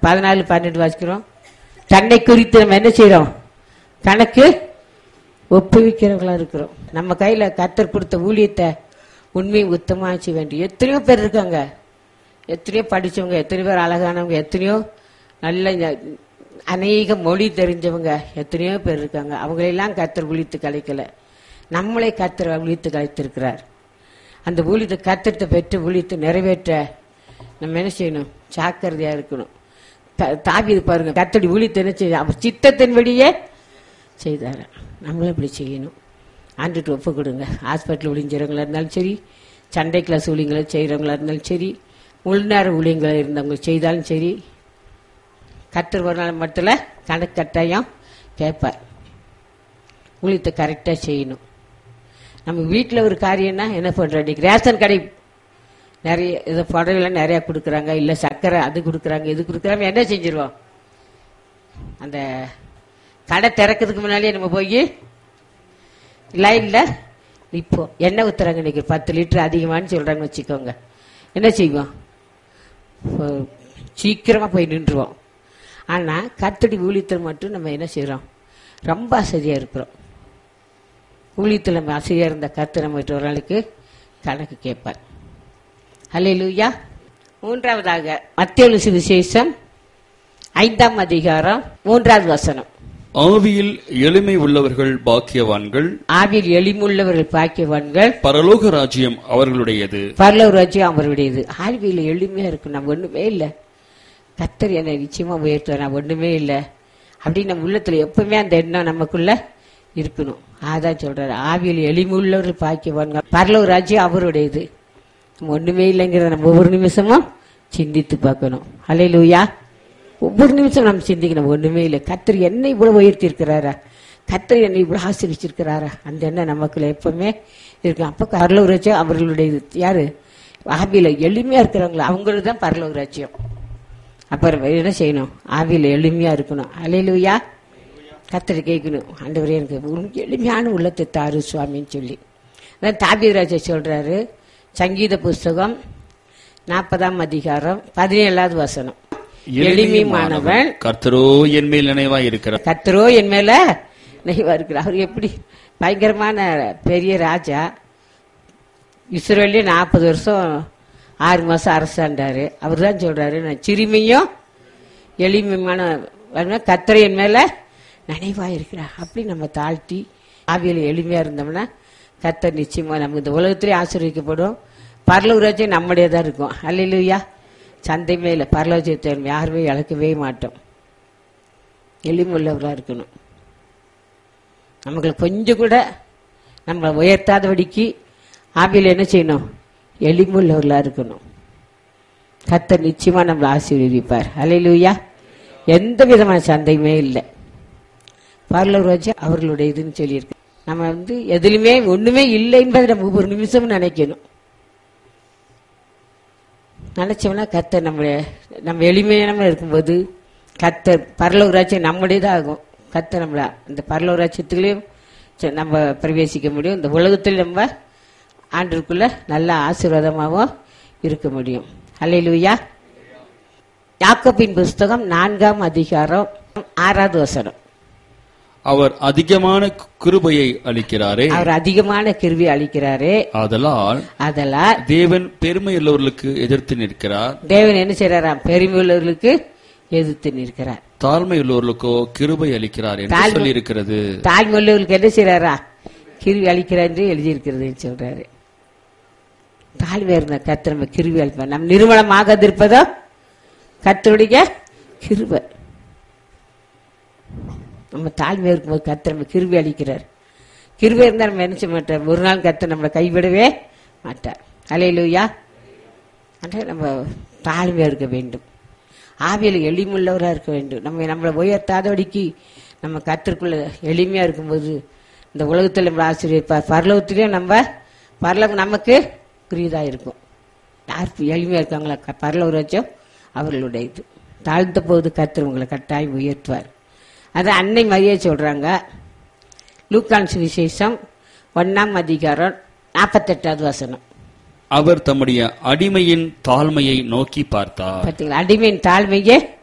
பதினாலு பன்னெண்டு வாசிக்கிறோம் தன்னை குறித்து நம்ம என்ன செய்றோம் கணக்கு ஒப்புவிக்கிறவங்களா இருக்கிறோம் நம்ம கையில கத்தர் கொடுத்த ஊழியத்தை உண்மையை உத்தமா செய்ய வேண்டிய எத்தனையோ பேர் இருக்காங்க எத்தனையோ படிச்சவங்க எத்தனையோ பேர் அழகானவங்க எத்தனையோ நல்ல ஞ- அநேக மொழி தெரிஞ்சவங்க எத்தனையோ பேர் இருக்காங்க அவங்களெல்லாம் கத்தர் விழித்து கலைக்கல நம்மளே கத்தர் விழித்து கலைத்திருக்கிறார் அந்த ஊழியத்தை கத்திரத்தை பெற்று ஊழியத்தை நிறைவேற்ற நம்ம என்ன செய்யணும் ஜாக்கிரதையா இருக்கணும் த- தாவீது பாருங்க கத்தடி ஊழியத்தை என்ன செய்ய அவர் சித்தத்தின்படியே செய்தார் நம்மளும் இப்படி செய்யணும் ஆண்டுட்டு ஒப்பு கொடுங்க ஹாஸ்பிட்டல் ஊழியங்கிறவங்களா இருந்தாலும் சரி சண்டை கிளாஸ் ஊழியங்களை செய்கிறவங்களா இருந்தாலும் சரி உள்நேர ஊழியங்களை இருந்தவங்க செய்தாலும் சரி கத்தர் ஒரு நாள் மட்டும் கணக்கு கட்டாயம் கேட்பார் ஊழியத்தை கரெக்டாக செய்யணும் நம்ம வீட்டில் ஒரு காரியம்னா என்ன பண்ணுறோம் இன்னைக்கு ரேஷன் கடை நிறைய இது புடவைலாம் நிறையா கொடுக்குறாங்க இல்லை சர்க்கரை அது கொடுக்குறாங்க இது கொடுக்குறாங்க என்ன செஞ்சிருவோம் அந்த கடை திறக்கிறதுக்கு முன்னாடியே நம்ம போய் லைன்ல இப்போ எண்ணெய் ஊத்துறாங்க இன்னைக்கு பத்து லிட்டர் அதிகமான்னு சொல்றாங்கன்னு வச்சுக்கோங்க என்ன செய்வோம் இப்போ சீக்கிரமா போய் நின்றுவோம் ஆனா கத்தடி ஊழியத்தில் மட்டும் நம்ம என்ன செய்றோம் ரொம்ப அசதியா இருக்கிறோம் ஊழியத்தில் நம்ம அசதியா இருந்த கத்து நம்ம ஒரு நாளைக்கு கணக்கு கேட்பார் ஹalleluya மூன்றாவதாக மத்திய சுவிசேஷம் ஐந்தாம் அதிகாரம் மூன்றாவது வசனம் ஆவியில் எளிமை உள்ளவர்கள் பாக்கியவான்கள் ஆவில் எளிமுள்ளவர்கள் பாக்கியவான்கள் பரலோக ராஜ்யம் அவர்களுடையது பரலவ ராஜ்யம் அவருடையது ஆழ்வியில் எளிமையா இருக்கும் நம்ம ஒண்ணுமே இல்லை கத்தர் என்னை நிச்சயமா உயர்த்துவார் நான் ஒண்ணுமே இல்லை அப்படின்னு நம்ம உள்ளத்துல எப்பவுமே அந்த எண்ணம் நமக்குள்ள இருக்கணும் அதான் சொல்றாரு ஆவியில் எளிமுள்ளவர்கள் பாக்கியவான்கள் பரலவ ராஜ்யம் அவருடையது நம்ம ஒண்ணுமே இல்லைங்கிறத நம்ம ஒவ்வொரு நிமிஷமும் சிந்தித்து பார்க்கணும் அலையிலூயா ஒவ்வொரு நிமிஷம் நம்ம சிந்திக்கணும் ஒண்ணுமே இல்லை கத்தர் என்னை இவ்வளவு உயர்த்தி இருக்கிறாரா கத்தர் என்னை இவ்வளவு ஆசிரிச்சிருக்கிறாரா அந்த எண்ணம் நமக்குள்ள எப்பவுமே இருக்கு அப்ப பரலோக ராஜ்யம் அவர்களுடைய இது. யாரு ஆவியில எளிமையா இருக்கிறவங்களா அவங்களுக்கு தான் பரலோக ராஜ்யம் அப்புறம் என்ன செய்யணும் ஆவியில எளிமையா இருக்கணும் அலையிலுயா கத்தரை கேட்கணும் ஆண்டவரே எனக்கு உன் எளிமையான உள்ளத்தை தாரு சுவாமின்னு சொல்லி அதான் தாபிராஜா சொல்றாரு சங்கீத புஸ்தகம் நாற்பதாம் அதிகாரம் பதினேழாவது வசனம் எளிமையானவன் கர்த்தரோ என் மேல் நினைவாய் இருக்கிறார் கத்தரோ என் மேல நெய்வா இருக்கிறார் அவர் எப்படி பயங்கரமான பெரிய ராஜா இஸ்ரேலே நாற்பது வருஷம் ஆறு மாசம் அரசாண்டாரு அவர் தான் சொல்றாரு நான் சிறுமியும் எளிமையான கத்தரை என் மேல நினைவா இருக்கிறார் அப்படி நம்ம தாழ்த்தி ஆவியில் எளிமையா இருந்தோம்னா கத்தர் நிச்சயமா நம்ம இந்த உலகத்திலே ஆசீர்வதிக்கப்படும் பரலூராஜ்யம் நம்முடைய தான் இருக்கும் அல்லையா சந்தை மேல பரலோஜயத்தை யாருமே இழக்கவே மாட்டோம் எளிமுள்ளவராக இருக்கணும் நமக்கு கொஞ்சம் கூட நம்ம உயர்த்தாதபடிக்கு ஆவியில் என்ன செய்யணும் எளிமுள்ளவர்களாக இருக்கணும் கத்தர் நிச்சயமா நம்மளை ஆசீர்வதிப்பார் அலையிலுயா எந்த விதமான சந்தையுமே இல்லை பார்லர் வச்சு அவர்களுடைய இதுன்னு சொல்லியிருக்கு நம்ம வந்து எதுலையுமே ஒண்ணுமே இல்லை என்பதை நம்ம ஒவ்வொரு நிமிஷமும் நினைக்கணும் நினைச்சோம்னா கத்தர் நம்ம நம்ம எளிமையான இருக்கும்போது கத்தர் பரலோகராட்சியம் நம்முடையதான் ஆகும் கத்தர் நம்மள அந்த பரலோகராட்சியத்துலேயும் நம்ம பிரவேசிக்க முடியும் இந்த உலகத்தில் நம்ம ஆண்டிற்குள்ள நல்ல ஆசீர்வாதமாகவும் இருக்க முடியும் அல்லையிலுயா யாக்கோபின் புஸ்தகம் நான்காம் அதிகாரம் ஆறாவது வசனம் அவர் அதிகமான கிருபையை அளிக்கிறாரே அவர் அதிகமான கிருவி அளிக்கிறாரே ஆதலால் அதெல்லாம் தேவன் பெருமையுள்ளவர்களுக்கு எதிர்த்து நிற்கிறார் தேவன் என்ன செய்யறாராம் பெருமை உள்ளவர்களுக்கு எதிர்த்து நிற்கிறார் தாழ்மையுள்ளவர்களுக்கோ கிருபை அளிக்கிறார் என்று தாழ்மை- சொல்லி இருக்கிறது தாழ்மை உள்ளவர்களுக்கு என்ன செய்யறாரா கிருவி அளிக்கிறார் என்று எழுதியிருக்கிறதுன்னு சொல்றாரு தாழ்மை இருந்த கத்திர நம்ம கிருவி அளிப்பார் நம் நிறுவனமாக இருப்பதோ கத்தருடைய கிருபை நம்ம தாழ்மை இருக்கும்போது கத்திர நம்ம கிருவி அளிக்கிறார் கிருபை இருந்தால் நம்ம என்ன செய்ய மாட்டார் ஒரு நாள் கத்த நம்மளை கைவிடவே மாட்டார் அலையிலுயா ஆனால் நம்ம தாழ்மையாக இருக்க வேண்டும் ஆவியில் எளிமுள்ளவராக இருக்க வேண்டும் நம்ம நம்மளை உயர்த்தாதபடிக்கு நம்ம கத்திற்குள்ள எளிமையாக இருக்கும்போது இந்த உலகத்தில் நம்ம ஆசிரியர் பரலோகத்திலையும் நம்ம பரலோகம் நமக்கு புரியுதாக இருக்கும் யார் எளிமையாக இருக்காங்களா க- பரலோக ராஜ்யம் அவர்களுடைய இது தாழ்ந்த போது கத்தர் உங்களை கட்டாயம் உயர்த்துவார் அது அன்னை மரியே சொல்றாங்க லூக்கான் சுவிசேஷம் ஒன்னாம் அதிகாரம் நாற்பத்தெட்டாவது வசனம் அவர் தம்முடைய அடிமையின் தாழ்மையை நோக்கி பார்த்தார் பார்த்தீங்களா அடிமையின் தாழ்மையே